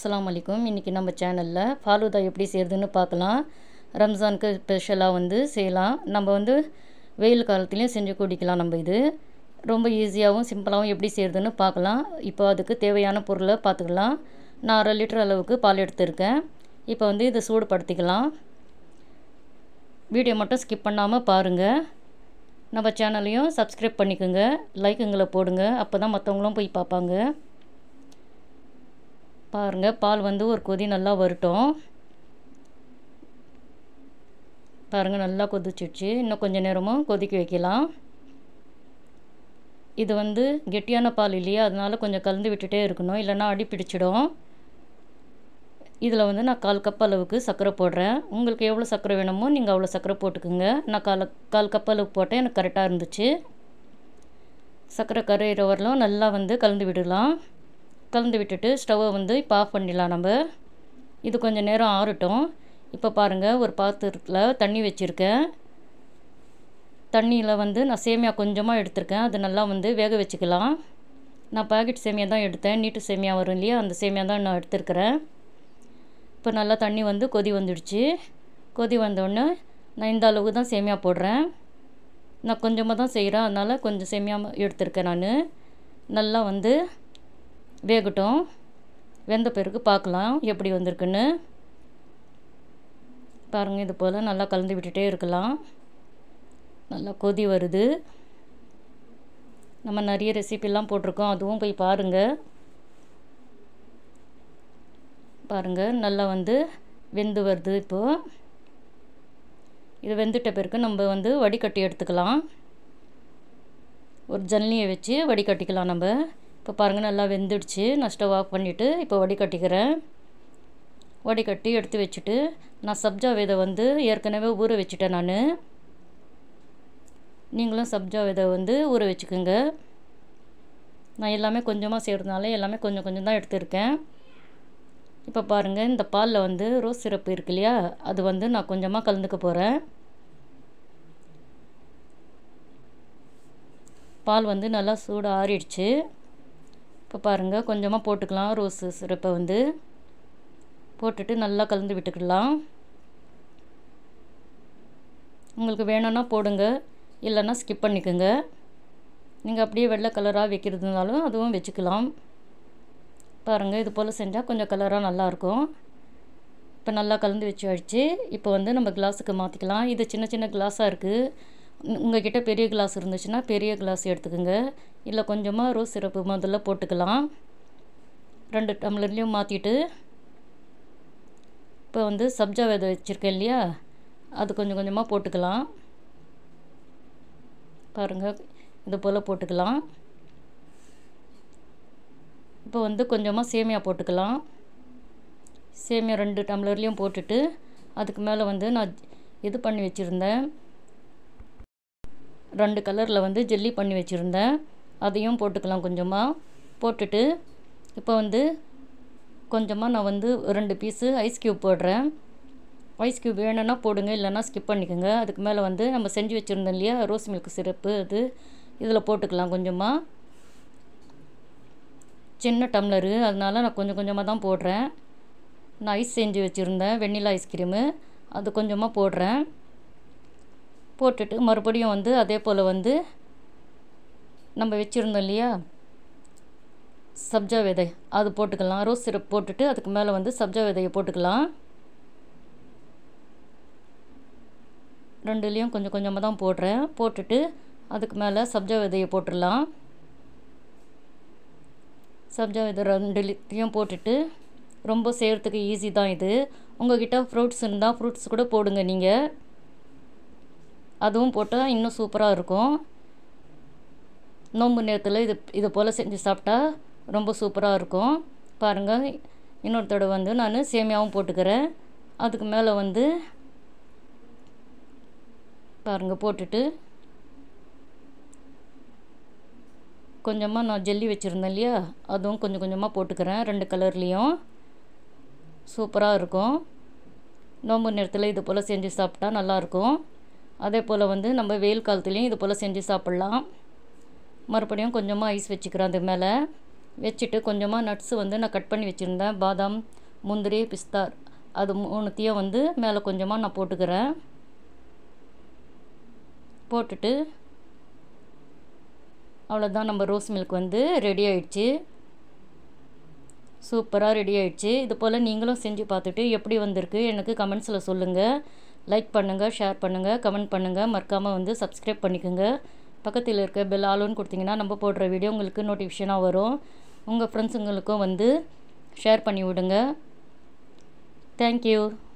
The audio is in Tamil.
அஸ்ஸலாமு அலைக்கும் இன்றைக்கி நம்ம சேனலில் ஃபாலூதா எப்படி செய்கிறதுன்னு பார்க்கலாம் ரம்ஜானுக்கு ஸ்பெஷலாக வந்து செய்யலாம் நம்ம வந்து வெயில் காலத்துலேயும் செஞ்சு குடிக்கலாம் நம்ம இது ரொம்ப ஈஸியாகவும் சிம்பிளாகவும் எப்படி செய்கிறதுன்னு பார்க்கலாம் இப்போ அதுக்கு தேவையான பொருளை பார்த்துக்கலாம் நான் அரை லிட்டர் அளவுக்கு பால் எடுத்திருக்கேன் இப்போ வந்து இதை சூடுபடுத்திக்கலாம் வீடியோ மட்டும் ஸ்கிப் பண்ணாமல் பாருங்கள் நம்ம சேனலையும் சப்ஸ்கிரைப் பண்ணிக்கோங்க லைக்குங்களை போடுங்க அப்போ தான் மற்றவங்களும் போய் பார்ப்பாங்க பாருங்கள் பால் வந்து ஒரு கொதி நல்லா வரட்டும் பாருங்கள் நல்லா கொதிச்சிடுச்சு இன்னும் கொஞ்சம் நேரமும் கொதிக்க வைக்கலாம் இது வந்து கெட்டியான பால் இல்லையா அதனால கொஞ்சம் கலந்து விட்டுட்டே இருக்கணும் இல்லைன்னா அடி பிடிச்சிடும் இதில் வந்து நான் கால் கப் அளவுக்கு சர்க்கரை போடுறேன் உங்களுக்கு எவ்வளோ சர்க்கரை வேணுமோ நீங்கள் அவ்வளோ சர்க்கரை போட்டுக்குங்க நான் கால் கால் கப் அளவுக்கு போட்டேன் எனக்கு கரெக்டாக இருந்துச்சு சர்க்கரை கரையிற வரலும் நல்லா வந்து கலந்து விடலாம் கலந்து விட்டுட்டு ஸ்டவ்வை வந்து இப்போ ஆஃப் பண்ணிடலாம் நம்ம இது கொஞ்சம் நேரம் ஆறட்டும் இப்போ பாருங்கள் ஒரு பாத்திரத்தில் தண்ணி வச்சுருக்கேன் தண்ணியில் வந்து நான் சேமியா கொஞ்சமாக எடுத்திருக்கேன் அது நல்லா வந்து வேக வச்சுக்கலாம் நான் பாக்கெட் சேமியா தான் எடுத்தேன் நீட்டு சேமியா வரும் இல்லையா அந்த சேமியா தான் நான் எடுத்துருக்கிறேன் இப்போ நல்லா தண்ணி வந்து கொதி வந்துடுச்சு கொதி வந்தோடனே நான் இந்த அளவுக்கு தான் சேமியா போடுறேன் நான் கொஞ்சமாக தான் செய்கிறேன் அதனால் கொஞ்சம் சேமியா எடுத்திருக்கேன் நான் நல்லா வந்து வேகட்டும் வெந்த பிறகு பார்க்கலாம் எப்படி வந்திருக்குன்னு பாருங்கள் இது போல் நல்லா கலந்து விட்டுட்டே இருக்கலாம் நல்லா கொதி வருது நம்ம நிறைய ரெசிபிலாம் போட்டிருக்கோம் அதுவும் போய் பாருங்கள் பாருங்கள் நல்லா வந்து வெந்து வருது இப்போது இது வெந்துட்ட பிறகு நம்ம வந்து வடிகட்டி எடுத்துக்கலாம் ஒரு ஜல்லியை வச்சு வடிகட்டிக்கலாம் நம்ம இப்போ பாருங்கள் நல்லா வெந்துடுச்சு நான் ஸ்டவ் ஆஃப் பண்ணிவிட்டு இப்போ வடிகட்டிக்கிறேன் வடிகட்டி எடுத்து வச்சுட்டு நான் சப்ஜா விதை வந்து ஏற்கனவே ஊற வச்சுட்டேன் நான் நீங்களும் சப்ஜா விதை வந்து ஊற வச்சுக்கோங்க நான் எல்லாமே கொஞ்சமாக செய்கிறதுனால எல்லாமே கொஞ்சம் கொஞ்சம் தான் எடுத்திருக்கேன் இப்போ பாருங்கள் இந்த பாலில் வந்து ரோஸ் சிரப்பு இருக்கு இல்லையா அது வந்து நான் கொஞ்சமாக கலந்துக்க போகிறேன் பால் வந்து நல்லா சூடு ஆறிடுச்சு இப்போ பாருங்கள் கொஞ்சமாக போட்டுக்கலாம் ரோஸு சிரப்பை வந்து போட்டுட்டு நல்லா கலந்து விட்டுக்கலாம் உங்களுக்கு வேணும்னா போடுங்க இல்லைன்னா ஸ்கிப் பண்ணிக்கோங்க நீங்கள் அப்படியே வெள்ளை கலராக வைக்கிறதுனாலும் அதுவும் வச்சுக்கலாம் பாருங்கள் இது போல் செஞ்சால் கொஞ்சம் கலராக நல்லாயிருக்கும் இப்போ நல்லா கலந்து வச்சு அடிச்சு இப்போ வந்து நம்ம கிளாஸுக்கு மாற்றிக்கலாம் இது சின்ன சின்ன கிளாஸாக இருக்குது உங்கள்கிட்ட பெரிய கிளாஸ் இருந்துச்சுன்னா பெரிய கிளாஸ் எடுத்துக்கோங்க இல்லை கொஞ்சமாக ரோஸ் சிரப்பு முதல்ல போட்டுக்கலாம் ரெண்டு டம்ளர்லேயும் மாற்றிட்டு இப்போ வந்து சப்ஜா விதை வச்சுருக்கேன் இல்லையா அது கொஞ்சம் கொஞ்சமாக போட்டுக்கலாம் பாருங்கள் இது போல் போட்டுக்கலாம் இப்போ வந்து கொஞ்சமாக சேமியா போட்டுக்கலாம் சேமியா ரெண்டு டம்ளர்லேயும் போட்டுட்டு அதுக்கு மேலே வந்து நான் இது பண்ணி வச்சுருந்தேன் ரெண்டு கலரில் வந்து ஜெல்லி பண்ணி வச்சுருந்தேன் அதையும் போட்டுக்கலாம் கொஞ்சமாக போட்டுட்டு இப்போ வந்து கொஞ்சமாக நான் வந்து ரெண்டு பீஸு ஐஸ் க்யூப் போடுறேன் ஐஸ் க்யூப் வேணும்னா போடுங்க இல்லைன்னா ஸ்கிப் பண்ணிக்கோங்க அதுக்கு மேலே வந்து நம்ம செஞ்சு வச்சுருந்தோம் இல்லையா ரோஸ் மில்க் சிரப்பு அது இதில் போட்டுக்கலாம் கொஞ்சமாக சின்ன டம்ளரு அதனால நான் கொஞ்சம் கொஞ்சமாக தான் போடுறேன் நான் ஐஸ் செஞ்சு வச்சுருந்தேன் வெண்ணிலா ஐஸ்கிரீமு அது கொஞ்சமாக போடுறேன் போட்டுட்டு மறுபடியும் வந்து அதே போல் வந்து நம்ம வச்சுருந்தோம் இல்லையா சப்ஜா விதை அது போட்டுக்கலாம் ரோஸ் சிரப் போட்டுட்டு அதுக்கு மேலே வந்து சப்ஜா விதையை போட்டுக்கலாம் ரெண்டுலேயும் கொஞ்சம் கொஞ்சமாக தான் போடுறேன் போட்டுட்டு அதுக்கு மேலே சப்ஜா விதையை போட்டுடலாம் சப்ஜா விதை ரெண்டுலேயும் போட்டுட்டு ரொம்ப செய்கிறதுக்கு ஈஸி தான் இது உங்கள்கிட்ட ஃப்ரூட்ஸ் இருந்தால் ஃப்ரூட்ஸ் கூட போடுங்க நீங்கள் அதுவும் போட்டால் இன்னும் சூப்பராக இருக்கும் நோம்பு நேரத்தில் இது இது போல் செஞ்சு சாப்பிட்டா ரொம்ப சூப்பராக இருக்கும் பாருங்கள் இன்னொரு தடவை வந்து நான் சேமியாவும் போட்டுக்கிறேன் அதுக்கு மேலே வந்து பாருங்கள் போட்டுட்டு கொஞ்சமாக நான் ஜெல்லி வச்சுருந்தேன் இல்லையா அதுவும் கொஞ்சம் கொஞ்சமாக போட்டுக்கிறேன் ரெண்டு கலர்லேயும் சூப்பராக இருக்கும் நோம்பு நேரத்தில் இது போல் செஞ்சு சாப்பிட்டா நல்லாயிருக்கும் அதே போல் வந்து நம்ம வெயில் காலத்துலேயும் இது போல் செஞ்சு சாப்பிட்லாம் மறுபடியும் கொஞ்சமாக ஐஸ் வச்சுக்கிறேன் அது மேலே வச்சுட்டு கொஞ்சமாக நட்ஸு வந்து நான் கட் பண்ணி வச்சுருந்தேன் பாதாம் முந்திரி பிஸ்தா அது மூணுத்தையும் வந்து மேலே கொஞ்சமாக நான் போட்டுக்கிறேன் போட்டுட்டு அவ்வளோதான் நம்ம ரோஸ் மில்க் வந்து ரெடி ஆயிடுச்சு சூப்பராக ரெடி ஆயிடுச்சு இது போல் நீங்களும் செஞ்சு பார்த்துட்டு எப்படி வந்திருக்கு எனக்கு கமெண்ட்ஸில் சொல்லுங்கள் லைக் பண்ணுங்கள் ஷேர் பண்ணுங்கள் கமெண்ட் பண்ணுங்கள் மறக்காமல் வந்து சப்ஸ்கிரைப் பண்ணிக்கோங்க பக்கத்தில் இருக்க பெல் ஆலோன்னு கொடுத்தீங்கன்னா நம்ம போடுற வீடியோ உங்களுக்கு நோட்டிஃபிகேஷனாக வரும் உங்கள் ஃப்ரெண்ட்ஸுங்களுக்கும் வந்து ஷேர் பண்ணி விடுங்க தேங்க்யூ